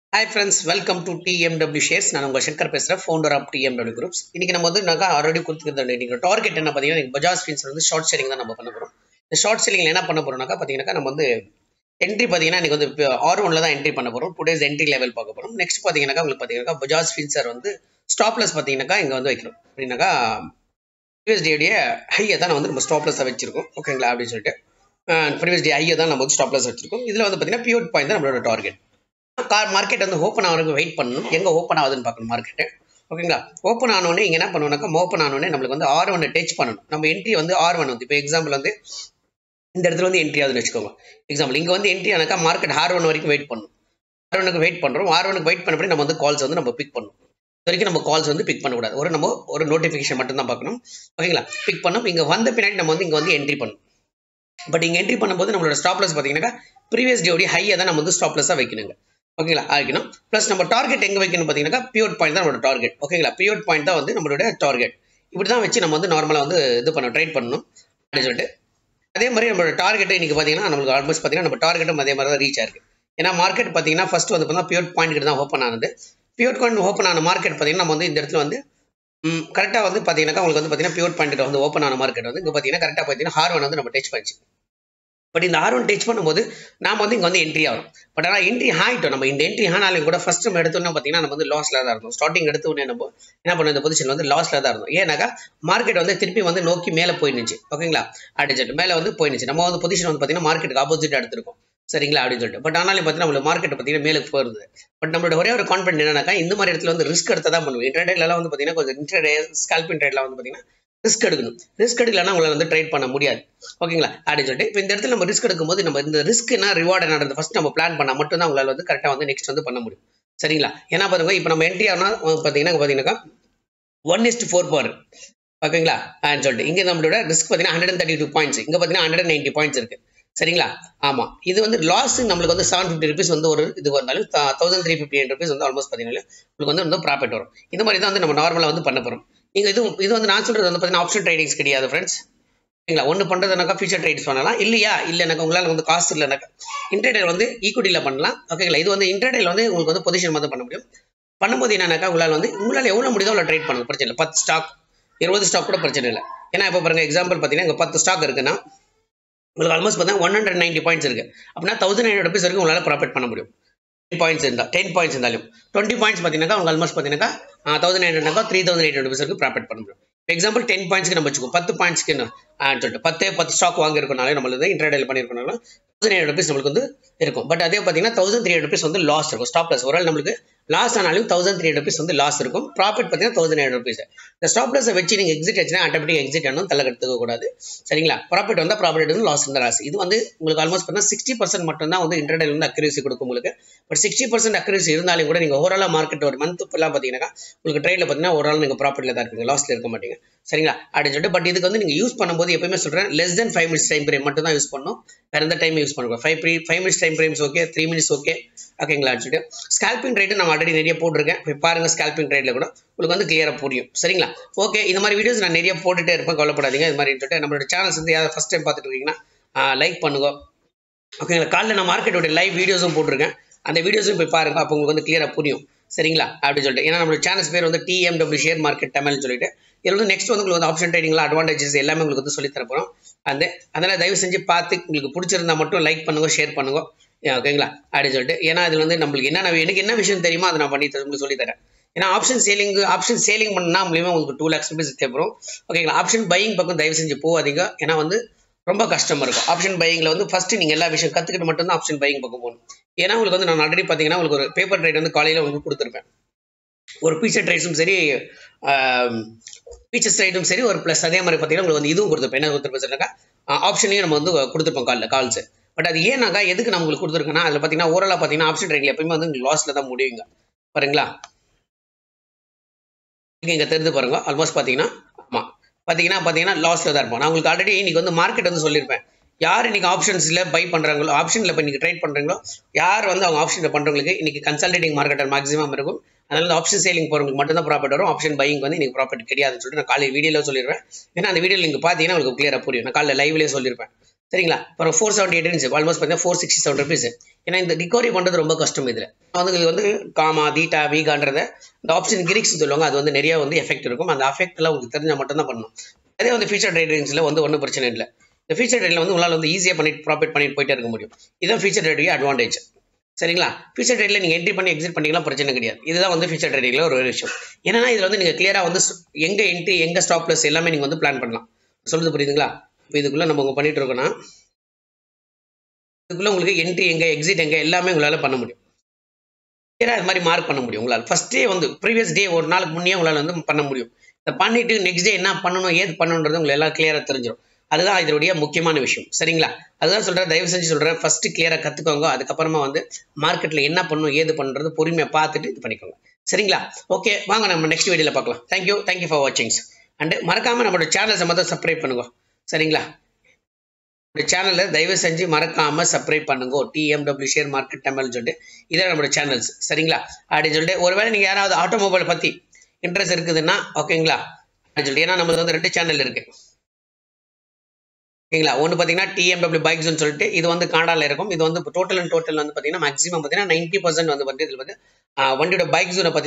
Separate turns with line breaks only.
hi friends welcome to TMW shares நான் உங்கள் சங்கர் பேசுகிறேன் ஃபவுண்டர் ஆஃப் டிஎம்டபிள்யூ குரூப்ஸ் இன்றைக்கி நம்ம வந்து நாங்கள் ஆல்ரெடி கொடுத்துருந்த இன்றைக்கி டார்கெட் என்ன பார்த்தீங்கன்னா இன்னைக்கு பஜாஜ் ஃபின்ஸ் வந்து ஷார்ட் செல்லிங் தான் நம்ம பண்ண போகிறோம் இந்த ஷார்ட் செல்லிங்கில் என்ன பண்ண போகிறோம்னாக்கா பார்த்தீங்கன்னா நம்ம வந்து என்ட்ரி பார்த்தீங்கன்னா இன்றைக்கி வந்து ஆர் ஒன்ல தான் என்ட்ரி பண்ண போகிறோம் டூ டேஸ் என்ட்ரி லெவல் பார்க்க போகிறோம் நெக்ஸ்ட் பார்த்தீங்கன்னாக்கா உங்களுக்கு பார்த்தீங்கன்னா பஜாஜ் ஃபின்சர் வந்து ஸ்டாப்லெஸ் பார்த்தீங்கன்னாக்கா இங்கே வந்து வைக்கிறோம் அப்படின்னாக்கா யூஎஸ்டியோடைய ஹையை தான் வந்து நம்ம ஸ்டாப்லெஸ்ஸாக வச்சிருக்கோம் ஓகேங்களா அப்படின்னு சொல்லிட்டு ப்ரீவியஸ் டே ஐயை தான் நம்ம வந்து ஸ்டாப்லெஸ் வச்சிருக்கோம் இதில் வந்து பார்த்தீங்கன்னா பியூர் பாயிண்ட் தான் நம்மளோட டார்கெட் கார் மார்க்கெட் வந்து ஓப்பன் ஆகிறதுக்கு வெயிட் பண்ணணும் எங்கே ஓப்பன் ஆகுதுன்னு பார்க்கணும் மார்க்கெட்டு ஓகேங்களா ஓப்பன் ஆனோடனே இங்கே என்ன பண்ணுவோம்னாக்கா ஓப்பன் ஆனோடனே நம்மளுக்கு வந்து ஆர் ஒன்னை டச் பண்ணணும் நம்ம என்ட்ரி வந்து ஆர் ஒன் வந்து இப்போ எக்ஸாம்பிள் வந்து இந்த இடத்துல வந்து என்ட்ரி ஆகுதுன்னு வச்சுக்கோங்க எக்ஸாம்பிள் இங்கே வந்து என்ட்ரி ஆனாக்கா மார்க்கெட் ஆர் ஒன் வரைக்கும் வெயிட் பண்ணணும் ஆர் ஒனுக்கு வெயிட் பண்ணுறோம் ஆர் ஒனுக்கு வெயிட் பண்ணப்படி நம்ம வந்து கால்ஸ் வந்து நம்ம பிக் பண்ணணும் இது வரைக்கும் நம்ம கால்ஸ் வந்து பிக் பண்ணக்கூடாது ஒரு நம்ம ஒரு நோட்டிஃபிகேஷன் மட்டும் தான் பார்க்கணும் ஓகேங்களா பிக் பண்ணோம் இங்கே வந்த பின்னாடி நம்ம வந்து இங்கே வந்து என்ட்ரி பண்ணணும் பட் இங்கே என்ட்ரி பண்ணும்போது நம்மளோட ஸ்டாப்லெஸ் பார்த்தீங்கன்னாக்கா ப்ரீவியஸ் டேவுடைய ஹையை தான் நம்ம வந்து ஸ்டாப்லெஸ்ஸாக வைக்கணுங்க ஓகேங்களா வைக்கணும் ப்ளஸ் நம்ம டார்கெட் எங்கே வைக்கணும் பார்த்தீங்கன்னா பியூர் பாயிண்ட் தான் நம்மளோட டார்கெட் ஓகேங்களா பியூர் பாயிண்ட் தான் வந்து நம்மளோட டார்கெட் இப்படி தான் வச்சு நம்ம வந்து நார்மலாக வந்து இது பண்ணணும் ட்ரேட் பண்ணணும் அப்படின்னு சொல்லிட்டு அதே மாதிரி நம்மளோட டார்கெட் இன்னைக்கு பார்த்தீங்கன்னா நம்மளுக்கு ஆல்மோஸ்ட் பார்த்தீங்கன்னா நம்ம டார்கெட்டும் அதே மாதிரி தான் ரீச் ஆயிருக்கு ஏன்னா மார்க்கெட் பார்த்தீங்கன்னா ஃபர்ஸ்ட் வந்து பார்த்தீங்கன்னா பியூர் பாயிண்ட் கிட்ட தான் ஓப்பன் ஆனது பியூர் பாயிண்ட் ஓப்பன் ஆன மார்க்கெட் பார்த்தீங்கன்னா நம்ம வந்து இந்த இடத்துல வந்து கரெக்டாக வந்து பார்த்தீங்கன்னா உங்களுக்கு வந்து பார்த்தீங்கன்னா பியூர் பாயிண்ட் வந்து ஓப்பன் ஆன மார்க்கெட் வந்து இங்கே பார்த்தீங்கன்னா கரெக்டாக பார்த்தீங்கன்னா ஹார்வன் வந்து நம்ம டச் பண்ணிச்சு பட் இந்த ஆர் ஒன் டச் பண்ணும்போது நாம வந்து இங்கே வந்து என்ட்ரி ஆகும் பட் ஆனால் என்ட்ரி ஆகிட்டோம் நம்ம இந்த என்ட்ரி ஆனாலும் கூட ஃபர்ஸ்ட் நம்ம எடுத்தோம்னா பார்த்தீங்கன்னா நம்ம வந்து லாஸ்ல தான் இருந்தோம் ஸ்டார்டிங் எடுத்த உடனே நம்ம என்ன பண்ண இந்த பொசிஷன் வந்து லாஸ்ல தான் இருந்தோம் ஏன்னாக்கா மார்க்கெட் வந்து திருப்பி வந்து நோக்கி மேலே போயிருந்துச்சு ஓகேங்களா அடிச்சுட்டு மேலே வந்து போயிருந்துச்சு நம்ம வந்து பொசிஷன் வந்து பார்த்தீங்கன்னா மார்க்கெட்டுக்கு ஆப்போசிட் எடுத்திருக்கோம் சரிங்களா அப்படின்னு சொல்லிட்டு பட் ஆனாலும் பார்த்தீங்கன்னா நம்மளுக்கு மார்க்கெட் பார்த்தீங்கன்னா மேலே போயிருது பட் நம்மளோட ஒரே ஒரு கான்ஃபிடன்ட் என்னன்னாக்கா இந்த மாதிரி இடத்துல வந்து ரிஸ்க் எடுத்து தான் பண்ணுவோம் இன்டர்டேலாம் வந்து பார்த்தீங்கன்னா கொஞ்சம் இன்டர்டே ஸ்கால்பின் ட்ரேட்லாம் வந்து பார்த்தீங்கன்னா ரிஸ்க் எடுக்கணும் ரிஸ்க் எடுக்கலன்னா உங்களால் வந்து ட்ரேட் பண்ண முடியாது ஓகேங்களா அப்படின்னு சொல்லிட்டு இப்போ இந்த இடத்துல நம்ம ரிஸ்க் எடுக்கும்போது நம்ம இந்த ரிஸ்க் என்ன ரிவார்டு நடந்து ஃபர்ஸ்ட் நம்ம பிளான் பண்ணால் மட்டும் தான் உங்களால் வந்து கரெக்டாக வந்து நெக்ஸ்ட் வந்து பண்ண முடியும் சரிங்களா ஏன்னா பாருங்க இப்போ நம்ம என்ட்ரி ஆனால் பார்த்தீங்கன்னா பார்த்தீங்கன்னாக்கா ஒன் இஸ்ட் ஃபோர் பவர் ஓகேங்களா ஆன்னு சொல்லிட்டு இங்கே நம்மளோட ரிஸ்க் பார்த்தீங்கன்னா ஹண்ட்ரட் தேர்ட்டி டூ பாயிண்ட்ஸ் இங்கே பார்த்தீங்கன்னா ஹண்ட்ரட் நைன்ட்டி பாயிண்ட்ஸ் இருக்கு சரிங்களா ஆமாம் இது வந்து லாஸ் நம்மளுக்கு வந்து செவன் ஃபிஃப்டி ருபீஸ் வந்து ஒரு இது வந்தாலும் thousand three fifty eight rupees வந்து ஆல்மோஸ்ட் பார்த்தீங்கன்னா உங்களுக்கு வந்து வந்து ப்ராஃபிட் வரும் இந்த மாதிரி தான் வந்து நம்ம நார்மலாக வந்து பண்ண போகிறோம் நீங்கள் இது இது வந்து நான் சொல்கிறது வந்து பார்த்தீங்கன்னா ஆப்ஷன் ட்ரேடிங்ஸ் கிடையாது ஃப்ரெண்ட்ஸ் சரிங்களா ஒன்று பண்ணுறதுனாக்கா ஃபியூச்சர் ட்ரேட்ஸ் பண்ணலாம் இல்லையா இல்லைனாக்கா உங்களால் வந்து காசு இல்லைனாக்கா இன்டர்டேல் வந்து ஈக்குவிட்டியில் பண்ணலாம் ஓகேங்களா இது வந்து இன்டர்டேல் வந்து உங்களுக்கு வந்து பொசிஷன் வந்து பண்ண முடியும் பண்ணும்போது என்னன்னாக்கா உங்களால் வந்து உங்களால் எவ்வளோ முடியுதோ அவ்வளோ ட்ரேட் பண்ணலாம் பிரச்சனை இல்லை பத்து ஸ்டாக் இருபது ஸ்டாக் கூட பிரச்சனை இல்லை ஏன்னா இப்போ பாருங்க எக்ஸாம்பிள் பார்த்தீங்கன்னா இங்கே பத்து ஸ்டாக் இருக்குன்னா உங்களுக்கு ஆல்மோஸ்ட் பார்த்தா ஒன் ஹண்ட்ரட் நைன்ட்டி பாயிண்ட்ஸ் இருக்குது அப்படின்னா தௌசண்ட் ஹண்ட்ரட் ருபீஸ் வரைக்கும் உங்களால் ப்ராஃபிட் பண்ண முடியும் டென் பாயிண்ட்ஸ் இருந்தால் டென் பாயிண்ட்ஸ் இருந்தாலும் டுவெண்ட்டி பாயிண்ட்ஸ் பார்த்தீங்கன்னா உங்கள் ஆல்மோஸ்ட் பார்த்தீங்கன்னா thousand eight hundred three thousand eight hundred rupees வரைக்கும் ப்ராஃபிட் பண்ண முடியும் எக்ஸாம்பிள் டென் பாயிண்ட்ஸ்க்கு நம்ம வச்சுக்கோ பத்து பாயிண்ட்ஸ்க்கு என்ன சொல்லிட்டு பத்தே பத்து ஸ்டாக் வாங்கியிருக்கனாலே நம்மளுக்கு இன்டர்டேல் பண்ணியிருக்கனாலும் தௌசண்ட் எயிட் ருபீஸ் நம்மளுக்கு வந்து இருக்கும் பட் அதே பார்த்தீங்கன்னா தௌசண்ட் த்ரீ ருபீஸ் வந்து லாஸ் இருக்கும் ஸ்டாப் லாஸ் ஒரு நம்மளுக்கு லாஸ் ஆனாலும் தௌசண்ட் த்ரீ ருபீஸ் வந்து லாஸ் இருக்கும் ப்ராஃபிட் பார்த்தீங்கன்னா தௌசண்ட் எயிட் ருபீஸ் இந்த ஸ்டாப் லாஸை வச்சு நீங்கள் எக்ஸிட் ஆச்சுன்னா ஆட்டோமேட்டிக் எக்ஸிட் ஆனும் தள்ள எடுத்துக்க கூடாது சரிங்களா ப்ராஃபிட் வந்தால் ப்ராஃபிட் வந்து லாஸ் இருந்தால் லாஸ் இது வந்து உங்களுக்கு ஆல்மோஸ்ட் பார்த்தீங்கன்னா சிக்ஸ்டி பர்சன்ட் மட்டும் தான் வந்து இன்டர்டேல் வந்து அக்யூரேசி கொடுக்கும் உங்களுக்கு பட் சிக்ஸ்டி பர்சன்ட் அக்யூரேசி இருந்தாலும் கூட நீங்கள் ஓவராலாக மார்க்கெட் ஒரு மந்த் ஃபுல்லாக பார்த்தீங்கன்னா உங்களுக்கு ட்ரேடில் பார்த்தீங்கன்னா ஓவரால் நீங்கள் ப்ராஃபிட்டில் தான் இருப்பீங்க லாஸில் இருக்க மாட்டீங்க சரிங்களா அப்படின்னு சொல்லிட்டு பட் இதுக்கு வந்து நீங்கள் யூஸ் பண்ணும்போது எப்பயுமே சொல்கிறேன் less than five minutes time frame மட்டும் தான் யூஸ் பண்ணணும் வேறு எந்த டைம் யூஸ் பண்ணுவோம் ஃபைவ் ப்ரீ five minutes time frames okay three minutes okay ஓகேங்களா சொல்லிட்டு ஸ்கால்பிங் ரேட்டு நான் ஆல்ரெடி நிறைய போட்டிருக்கேன் இப்போ பாருங்கள் ஸ்கால்பிங் ரேட்டில் கூட உங்களுக்கு வந்து கிளியராக புரியும் சரிங்களா ஓகே இந்த மாதிரி வீடியோஸ் நான் நிறைய போட்டுகிட்டே இருப்பேன் கவலைப்படாதீங்க இது மாதிரி சொல்லிட்டு நம்மளோட சேனல்ஸ் வந்து யாராவது ஃபஸ்ட் டைம் பார்த்துட்டு இருக்கீங்கன்னா லைக் பண்ணுங்க ஓகேங்களா காலைல நான் மார்க்கெட்டோட லைவ் வீடியோஸும் போட்டிருக்கேன் அந்த வீடியோஸும் போய் பாருங்க அப்போ உங்களுக்கு வந்து கிளியராக புரியும் சரிங்களா அப்படின்னு சொல்லிட்டு ஏன்னா நம்மளோட சேனல்ஸ் பேர் வந்து டிஎம்டபிள்யூ ஷேர் மார்க்கெட் தமிழ்னு சொல்லிட்டு இதில் வந்து நெக்ஸ்ட் வந்து உங்களுக்கு வந்து ஆப்ஷன் ட்ரேடிங்ல அட்வான்டேஜஸ் எல்லாமே உங்களுக்கு வந்து சொல்லி தரப்போம் அந்த அதனால் தயவு செஞ்சு பார்த்து உங்களுக்கு பிடிச்சிருந்தா மட்டும் லைக் பண்ணுங்க ஷேர் பண்ணுங்க ஓகேங்களா அப்படின்னு சொல்லிட்டு ஏன்னா அதில் வந்து நம்மளுக்கு என்ன எனக்கு என்ன விஷயம் தெரியுமோ அதை நான் பண்ணி உங்களுக்கு சொல்லி தரேன் ஏன்னா ஆப்ஷன் சேலிங் ஆப்ஷன் சேலிங் பண்ணா மூலியமாக உங்களுக்கு டூ லேக்ஸ் ருபீஸ் தேவைப்படும் ஓகேங்களா ஆப்ஷன் பையிங் பக்கம் தயவு செஞ்சு போகாதீங்க ஏன்னா வந்து ரொம்ப கஷ்டமாக இருக்கும் ஆப்ஷன் பையிங்கில் வந்து ஃபஸ்ட்டு நீங்கள் எல்லா விஷயம் கற்றுக்கிட்டு மட்டும் தான் ஆப்ஷன் பையிங் பக்கம் போகணும் ஏன்னா உங்களுக்கு வந்து நான் ஆல்ரெடி பார்த்தீங்கன்னா உங்களுக்கு ஒரு பேப்பர் ட்ரேட் வந்து காலையில் உங்களுக்கு கொடுத்துருப்பேன் ஒரு பீச்சர் ட்ரைட்ஸும் சரி பீச்சர்ஸ் ட்ரைட்டும் சரி ஒரு ப்ளஸ் அதே மாதிரி பார்த்தீங்கன்னா உங்களுக்கு வந்து இதுவும் கொடுத்துருப்பேன் என்ன கொடுத்துருப்பேன் சொன்னாக்கா ஆப்ஷனையும் நம்ம வந்து கொடுத்துருப்போம் காலில் கால்ஸ் பட் அது ஏன்னாக்கா எதுக்கு நம்ம உங்களுக்கு கொடுத்துருக்கேன்னா அதில் பார்த்தீங்கன்னா ஓரலாக பார்த்தீங்கன்னா ஆப்ஷன் ட்ரேட்ல எப்பயுமே வந்து உங்களுக்கு லாஸில் தான் முடியுங்க பாருங்களா இங்கே தெரிஞ்சு பாருங்க ஆல்மோஸ்ட் பார்த்தீங்கன்னா ஆமாம் பார்த்தீங்கன்னா பார்த்தீங்கன்னா லாஸில் தான் இருப்போம் நான் உங்களுக்கு ஆல்ரெடி இன்னைக்கு வந்து மார்க்கெட் வந்து சொல்லியிருப்பேன் யார் இன்னைக்கு ஆப்ஷன்ஸில் பை பண்ணுறாங்களோ ஆப்ஷனில் இப்போ நீங்கள் ட்ரேட் பண்ணுறீங்களோ யார் வந்து அவங்க ஆப்ஷனில் பண்ணுறவங்களுக்கு இன்னைக்கு கன்சல்டேட்டிங் மார்க்கெட்டர் மேக்ஸிமம் இருக்கும் அதனால ஆப்ஷன் சேலிங் போகிறவங்களுக்கு மட்டும் தான் ப்ராஃபிட் வரும் ஆப்ஷன் பையிங் வந்து இன்னைக்கு ப்ராஃபிட் கிடையாதுன்னு சொல்லிட்டு நான் காலையில் வீடியோவில் சொல்லிடுவேன் ஏன்னா அந்த வீடியோவில் நீங்கள் பார்த்தீங்கன்னா உங்களுக்கு கிளியராக புரியும் நான் காலையில் லைவ்லேயே சொல்லியிருப்பேன் சரிங்களா அப்புறம் ஃபோர் செவன்ட்டி எயிட் இருந்துச்சு ஆல்மோஸ்ட் பார்த்தீங்கன்னா ஃபோர் சிக்ஸ்டி செவன் ருபீஸ் ஏன்னா இந்த ரிகவரி பண்ணுறது ரொம்ப கஷ்டம் இதில் வந்து இது வந்து காமா தீட்டா வீகான்றத இந்த ஆப்ஷன் கிரிக்ஸ் சொல்லுவாங்க அது வந்து நிறைய வந்து எஃபெக்ட் இருக்கும் அந்த எஃபெக்ட்லாம் உங்களுக்கு தெரிஞ்சால் மட்டும்தான் பண்ணணும் அதே வந்து ஃபியூச்சர் ட்ரேடிங்ஸில் வந்து ஒன்றும் பிரச்சனை இல்லை இந்த ஃபியூச்சர் ட்ரேடில் வந்து உங்களால் வந்து ஈஸியாக பண்ணிட்டு ப்ராஃபிட் பண்ணிட்டு போயிட்டே இருக்க முடியும் இதுதான் ஃபியூச்சர் ட்ரேடிங் அட்வான்டேஜ் சரிங்களா ஃபியூச்சர் ட்ரேடில் நீங்கள் என்ட்ரி பண்ணி எக்ஸிட் பண்ணிக்கலாம் பிரச்சனை கிடையாது இதுதான் வந்து ஃபியூச்சர் ட்ரேடிங்கில் ஒரு விஷயம் என்னன்னா இதில் வந்து நீங்கள் கிளியராக வந்து எங்கே என்ட்ரி எங்கே ஸ்டாப் ப்ளஸ் எல்லாமே நீங்கள் வந்து பிளான் பண்ணலாம் சொல்றது புரியுதுங்களா இப்போ இதுக்குள்ளே நம்ம உங்க பண்ணிட்டு இருக்கோம்னா இதுக்குள்ளே உங்களுக்கு என்ட்ரி எங்கே எக்ஸிட் எங்கே எல்லாமே உங்களால் பண்ண முடியும் கிளியராக இது மாதிரி மார்க் பண்ண முடியும் உங்களால் ஃபர்ஸ்ட் டே வந்து ப்ரீவியஸ் டே ஒரு நாளுக்கு முன்னே உங்களால் வந்து பண்ண முடியும் இதை பண்ணிட்டு நெக்ஸ்ட் டே என்ன பண்ணணும் ஏது பண்ணணுன்றது உங்களுக்கு எல்லாம் கிளியராக தெரிஞ்சிடும் அதுதான் இதனுடைய முக்கியமான விஷயம் சரிங்களா அதுதான் சொல்கிறேன் தயவு செஞ்சு சொல்கிறேன் ஃபஸ்ட்டு கிளியராக கற்றுக்கோங்க அதுக்கப்புறமா வந்து மார்க்கெட்டில் என்ன பண்ணணும் ஏது பண்ணுறது பொறுமையாக பார்த்துட்டு இது பண்ணிக்கோங்க சரிங்களா ஓகே வாங்க நம்ம நெக்ஸ்ட் வீடியோவில் பார்க்கலாம் thank you thank you for watchings and மறக்காமல் நம்மளோட சேனல்ஸை மட்டும் சப்ஸ்கிரைப் பண்ணுங்க சரிங்களா இந்த சேனலை தயவு செஞ்சு மறக்காம சப்ஸ்கிரைப் பண்ணுங்க டிஎம்டபிள்யூ ஷேர் மார்க்கெட் தமிழ் சொல்லிட்டு இதான் நம்மளோட சேனல்ஸ் சரிங்களா அப்படின்னு சொல்லிட்டு ஒருவேளை நீங்கள் யாராவது ஆட்டோமொபைல் பற்றி இன்ட்ரெஸ்ட் இருக்குதுன்னா ஓகேங்களா அப்படின்னு சொல்லிட்டு ஏன்னா நம்மளுக்கு வந்து ரெண்டு சேனல் இருக்கு ஓகேங்களா ஒன்று பார்த்தீங்கன்னா டிஎம்டபிள்யூ பைக்ஸ்னு சொல்லிட்டு இது வந்து காடால இருக்கும் இது வந்து டோட்டல் அண்ட் டோட்டல் வந்து பார்த்தீங்கன்னா மேக்ஸிமம் பார்த்தீங்கன்னா நைன்ட்டி பர்சன்ட் வந்து வந்து இதில் வந்து வண்டியோட பைக்ஸ் பற்றி